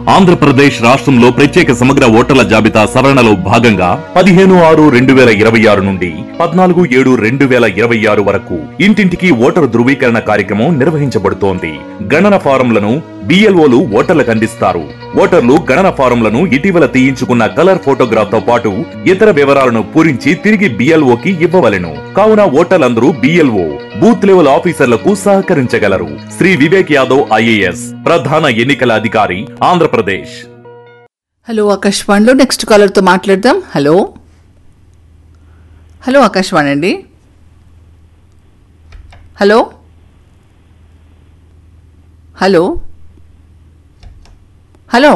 ఆంధ్రప్రదేశ్ రాష్ట్రంలో ప్రత్యేక సమగ్ర ఓటర్ల జాబితా సవరణలో భాగంగా పదిహేను ఆరు రెండు వేల ఇరవై ఆరు నుండి పద్నాలుగు ఏడు రెండు వేల ఇరవై ఆరు వరకు ఇంటింటికి ఓటరు ధృవీకరణ కార్యక్రమం నిర్వహించబడుతోంది గణన ఫారంలను బిఎల్ఓలు ఓటర్లకు అందిస్తారు ఓటర్లు గణన ఫారంలను ఇటీవల తీయించుకున్న కలర్ ఫోటోగ్రాఫ్ తో పాటు ఇతర వివరాలను పూరించి తిరిగి బిఎల్ఓకి ఇవ్వవలెను కావున ఓటర్లందరూ బిఎల్ఓ బూత్ లెవెల్ ఆఫీసర్లకు సహకరించగలరు శ్రీ వివేక్ యాదవ్ ఐఏఎస్ ప్రధాన ఎన్నికల అధికారి ఆంధ్రప్రదేశ్ హలో ఆకాశవాణిలో నెక్స్ట్ కాలర్తో మాట్లాడదాం హలో హలో ఆకాశవాణి అండి hello hello hello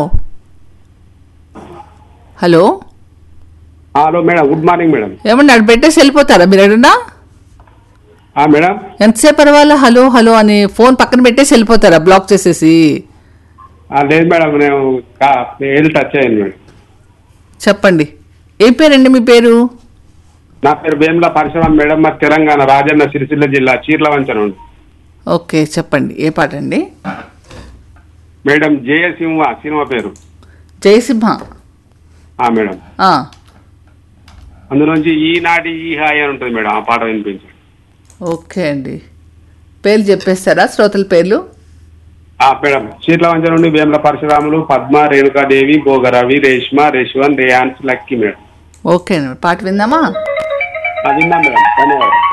hello hello madam good morning madam ఏమన్నా అటు పెట్టేసి వెళ్ళిపోతారా మీరు ఎడన్నా ఆ మేడం ఎంతసేపు పర్వాలా హలో హలో అని ఫోన్ పక్కన పెట్టేసి వెళ్ళిపోతారా బ్లాక్ చేసేసి ఆ, లేదు మేడం నేను ఏది టచ్ అయ్యాను మేడం చెప్పండి ఏం పేరండి మీ పేరు నా పేరు వేముల పరశురామ్ మేడం మా తెలంగాణ రాజన్న సిరిసిల్ల జిల్లా చీర్ల వంచన ఉంది ఓకే చెప్పండి ఏ పాట అండి మేడం జయసింహ సినిమా పేరు జయసింహ ఆ మేడం ఆ, అందులోంచి ఈనాటి ఈ హాయ్ అని ఉంటుంది మేడం ఆ పాట వినిపించండి ఓకే అండి పేర్లు చెప్పేస్తారా శ్రోతల పేర్లు ఆ మేడం చీర్ల వంచన నుండి Vemula Parashuramulu Padma Renukadevi Bhogaravi Reshma Reshwan Reyans lucky madam okay అండి పాట విందామా ఆ, విన్నాం మేడం ధన్యవాదాలు